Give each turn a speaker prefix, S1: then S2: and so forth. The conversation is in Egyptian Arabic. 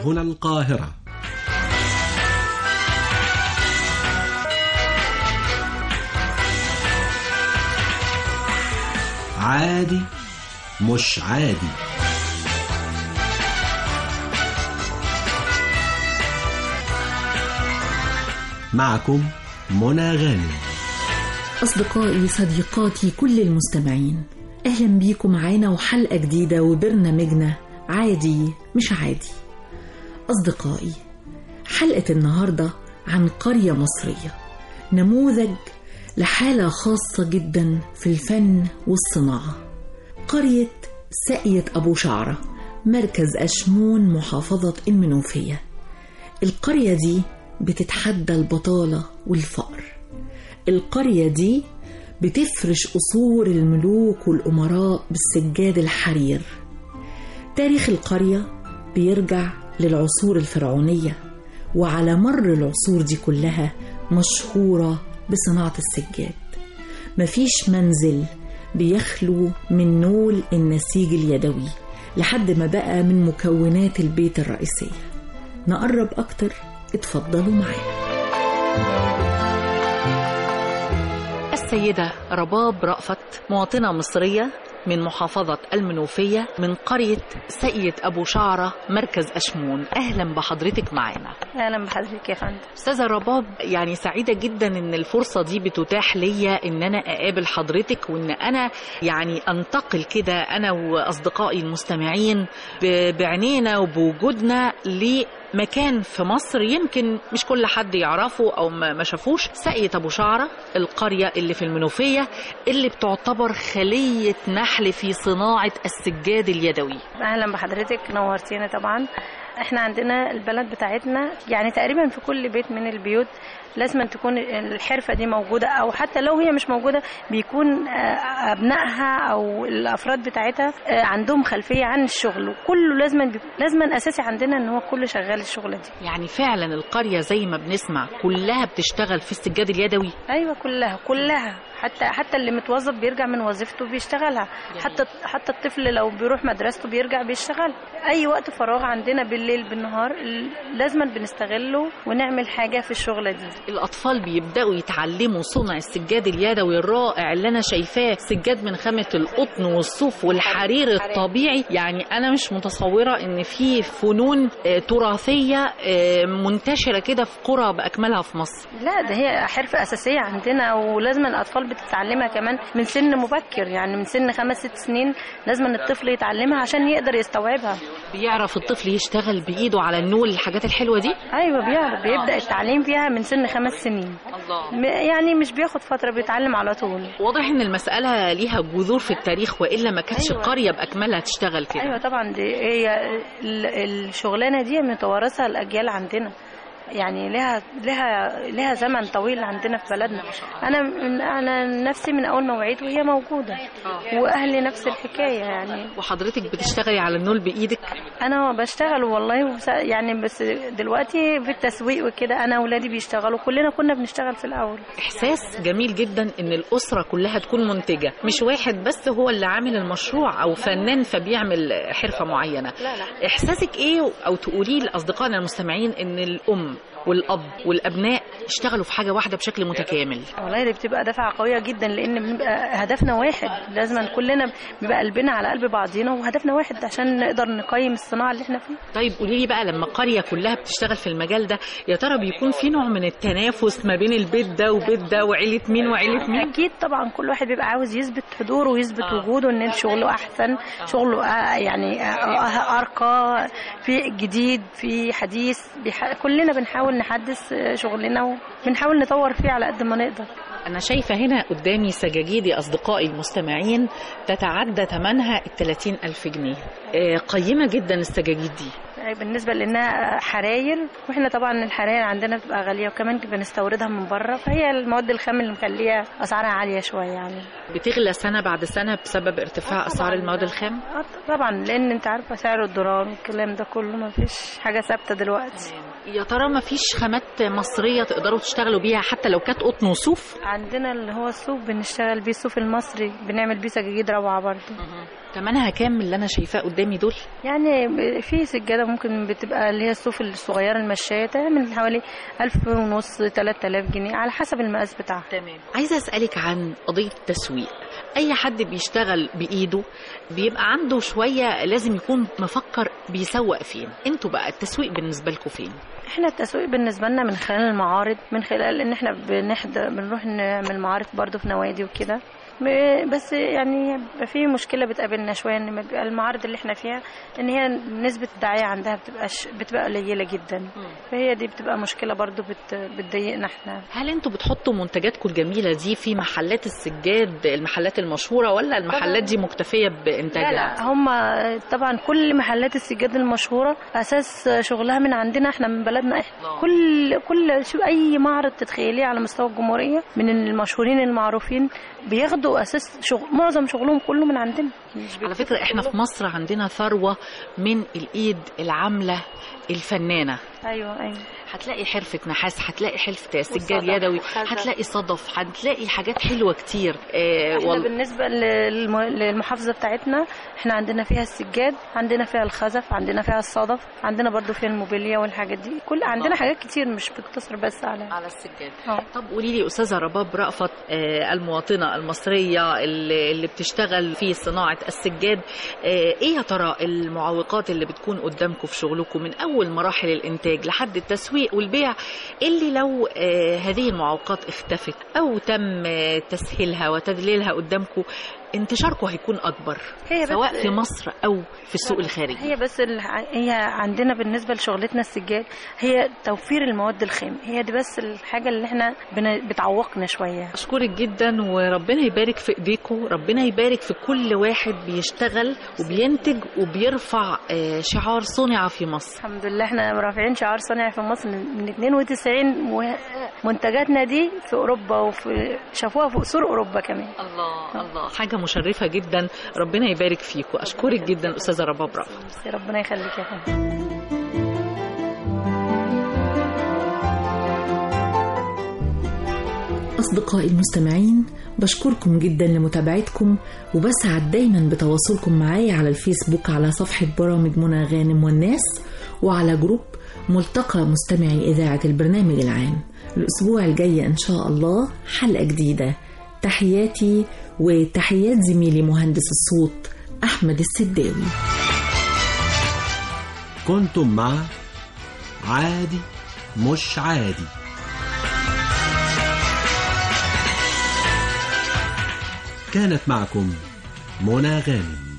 S1: هنا القاهرة عادي مش عادي معكم منى غانم
S2: أصدقائي صديقاتي كل المستمعين أهلا بيكم معانا وحلقة جديدة وبرنامجنا عادي مش عادي أصدقائي حلقة النهاردة عن قرية مصرية نموذج لحالة خاصة جدا في الفن والصناعة قرية ساقية أبو شعرة مركز أشمون محافظة المنوفية القرية دي بتتحدى البطالة والفقر القرية دي بتفرش قصور الملوك والأمراء بالسجاد الحرير تاريخ القرية بيرجع للعصور الفرعونية وعلى مر العصور دي كلها مشهورة بصناعة السجاد مفيش منزل بيخلو من نول النسيج اليدوي لحد ما بقى من مكونات البيت الرئيسية نقرب أكتر اتفضلوا معانا
S3: السيدة رباب رأفت مواطنة مصرية من محافظة المنوفية من قرية سقية أبو شعرة مركز أشمون أهلا بحضرتك معنا
S4: اهلا بحضرتك يا فندم
S3: أستاذة رباب يعني سعيدة جدا إن الفرصة دي بتتاح ليا إن أنا أقابل حضرتك وإن أنا يعني أنتقل كده أنا وأصدقائي المستمعين ب- بعينينا وبوجودنا لمكان في مصر يمكن مش كل حد يعرفه أو ما ما شافوش ساقية أبو شعرة القرية اللي في المنوفية اللي بتعتبر خلية نحل في صناعة السجاد اليدوي
S4: اهلا بحضرتك نورتينا طبعا احنا عندنا البلد بتاعتنا يعني تقريبا في كل بيت من البيوت لازم أن تكون الحرفة دي موجودة أو حتى لو هي مش موجودة بيكون آه، أبنائها أو الأفراد بتاعتها آه، عندهم خلفية عن الشغل وكله لازم لازم أساسي عندنا إن هو كله شغال الشغلة دي
S3: يعني فعلا القرية زي ما بنسمع كلها بتشتغل في السجاد اليدوي
S4: ايوه كلها كلها حتى حتى اللي متوظف بيرجع من وظيفته بيشتغلها حتى حتى الطفل لو بيروح مدرسته بيرجع بيشتغل اي وقت فراغ عندنا بالليل بالنهار لازم بنستغله ونعمل حاجه في الشغله دي
S3: الأطفال بيبدأوا يتعلموا صنع السجاد اليدوي الرائع اللي أنا شايفاه سجاد من خامة القطن والصوف والحرير الطبيعي يعني أنا مش متصورة إن في فنون آه، تراثية آه، منتشرة كده في قرى بأكملها في مصر
S4: لا ده هي حرفه اساسيه عندنا ولازم الاطفال بتتعلمها كمان من سن مبكر يعني من سن خمس ست سنين لازم الطفل يتعلمها عشان يقدر يستوعبها
S3: بيعرف الطفل يشتغل بإيده على النول الحاجات الحلوة دي
S4: ايوه بيعرف بيبدا التعليم فيها من سن خمس سنين
S3: الله
S4: م- يعني مش بياخد فتره بيتعلم على طول
S3: واضح ان المسألة ليها جذور في التاريخ وإلا ما كانتش
S4: أيوة.
S3: قرية بأكملها تشتغل كده
S4: ايوه طبعا دي هي ال- الشغلانه دي متوارثه الاجيال عندنا يعني لها لها لها زمن طويل عندنا في بلدنا انا من انا نفسي من اول ما وعيت وهي موجوده واهلي نفس الحكايه يعني
S3: وحضرتك بتشتغلي على النول بإيدك
S4: انا بشتغل والله وبس- يعني بس دلوقتي في التسويق وكده انا واولادي بيشتغلوا كلنا كنا بنشتغل في الاول
S3: إحساس جميل جدا إن الأسرة كلها تكون منتجة مش واحد بس هو اللي عامل المشروع أو فنان فبيعمل حرفة معينة
S4: لا لا
S3: إحساسك إيه أو تقوليه لأصدقائنا المستمعين إن الأم والأب والأبناء يشتغلوا في حاجة واحدة بشكل متكامل
S4: والله دي بتبقى دفعة قوية جدا لأن بنبقى هدفنا واحد لازم كلنا بيبقى قلبنا على قلب بعضينا وهدفنا واحد عشان نقدر نقيم الصناعة اللي احنا فيها
S3: طيب قولي لي بقى لما قرية كلها بتشتغل في المجال ده يا ترى بيكون في نوع من التنافس ما بين البيت ده وبيت ده وعيلة مين وعيلة مين
S4: أكيد طبعا كل واحد بيبقى عاوز يثبت حضوره ويثبت
S3: آه.
S4: وجوده إن شغله أحسن شغله آه، يعني آه، أرقى في جديد في حديث بيح... كلنا بنحاول نحدث آه، شغلنا وبنحاول نطور فيه على قد ما نقدر
S3: أنا شايفة هنا قدامي سجاجيد يا أصدقائي المستمعين تتعدى ثمنها ال 30 ألف جنيه آه، قيمة جدا السجاجيد دي
S4: بالنسبة لأنها حراير واحنا طبعا الحراير عندنا بتبقى غالية وكمان بنستوردها من بره فهي المواد الخام اللي مخليها أسعارها عالية شوية يعني
S3: بتغلى سنة بعد سنة بسبب ارتفاع أسعار المواد الخام
S4: آه طبعا لأن أنت عارفة سعر الدولار والكلام ده كله ما فيش حاجة ثابتة دلوقتي
S3: يا ترى ما فيش خامات مصرية تقدروا تشتغلوا بيها حتى لو كانت قطن وصوف
S4: عندنا اللي هو الصوف بنشتغل بيه الصوف المصري بنعمل بيه سجاجيد روعة برضه
S3: تمنها كام من اللي انا شايفاه قدامي دول
S4: يعني ب- في سجادة ممكن بتبقى اللي هي الصوف الصغيرة المشاية تعمل حوالي ألف ونص تلات آلاف جنيه على حسب المقاس بتاعها
S3: تمام عايزه اسالك عن قضيه التسويق اي حد بيشتغل بايده بيبقى عنده شويه لازم يكون مفكر بيسوق فين انتوا بقى التسويق بالنسبه لكم فين
S4: احنا التسويق بالنسبة لنا من خلال المعارض من خلال ان احنا بنحضر بنروح نعمل معارض برضو في نوادي وكده ب- بس يعني بيبقى في مشكلة بتقابلنا شوية ان بيبقى المعارض اللي احنا فيها ان هي نسبة الدعاية عندها بتبقى بتبقى قليلة جدا فهي دي بتبقى مشكلة برضو بت بتضايقنا احنا
S3: هل انتوا بتحطوا منتجاتكم الجميله دي في محلات السجاد المحلات المشهوره ولا المحلات دي مكتفيه بانتاجها
S4: لا لا هم طبعا كل محلات السجاد المشهورة أساس شغلها من عندنا احنا من بلدنا احنا
S3: الله.
S4: كل كل شو أي معرض تتخيليه على مستوى الجمهورية من المشهورين المعروفين بياخدوا أساس شغل معظم شغلهم كله من عندنا مش
S3: على فكره احنا في مصر عندنا ثروه من الايد العامله الفنانه
S4: أيوه أيوه
S3: هتلاقي حرفة نحاس هتلاقي حرفة سجاد
S4: وصدف
S3: يدوي
S4: وخزف.
S3: هتلاقي صدف هتلاقي حاجات حلوة كتير آه
S4: احنا
S3: وال...
S4: بالنسبة للم- للمحافظة بتاعتنا احنا عندنا فيها السجاد عندنا فيها الخزف عندنا فيها الصدف عندنا برضو فيها الموبيليا والحاجات دي كل عندنا حاجات كتير مش بتقتصر بس على
S3: على السجاد
S4: اه
S3: طب قولي لي استاذه رباب رأفت آه المواطنه المصريه اللي, اللي بتشتغل في صناعه السجاد آه ايه يا ترى المعوقات اللي بتكون قدامكم في شغلكم من اول مراحل الانتاج لحد التسويق والبيع اللي لو آه هذه المعوقات اختفت او تم آه تسهيلها وتدليلها قدامكم انتشاركم هيكون اكبر
S4: هي بس-
S3: سواء في مصر او في السوق الخارجي
S4: هي بس الح- هي عندنا بالنسبه لشغلتنا السجاد هي توفير المواد الخام هي دي بس الحاجه اللي احنا بن- بتعوقنا شويه
S3: أشكرك جدا وربنا يبارك في إيديكم ربنا يبارك في كل واحد بيشتغل وبينتج وبيرفع آه، شعار صنع في مصر
S4: الحمد لله احنا رافعين شعار صانع في مصر من 92 ومنتجاتنا دي في اوروبا وفي شافوها في قصور اوروبا كمان
S3: الله الله حاجة مشرفة جدا ربنا يبارك فيكم أشكرك جدا أستاذة رباب رأفت
S4: ربنا يخليك يا فندم
S2: أصدقائي المستمعين بشكركم جدا لمتابعتكم وبسعد دايما بتواصلكم معايا على الفيسبوك على صفحة برامج منى غانم والناس وعلى جروب ملتقى مستمعي إذاعة البرنامج العام الأسبوع الجاي إن شاء الله حلقة جديدة تحياتي وتحيات زميلي مهندس الصوت أحمد السداوي
S1: كنتم مع عادي مش عادي كانت معكم منى غانم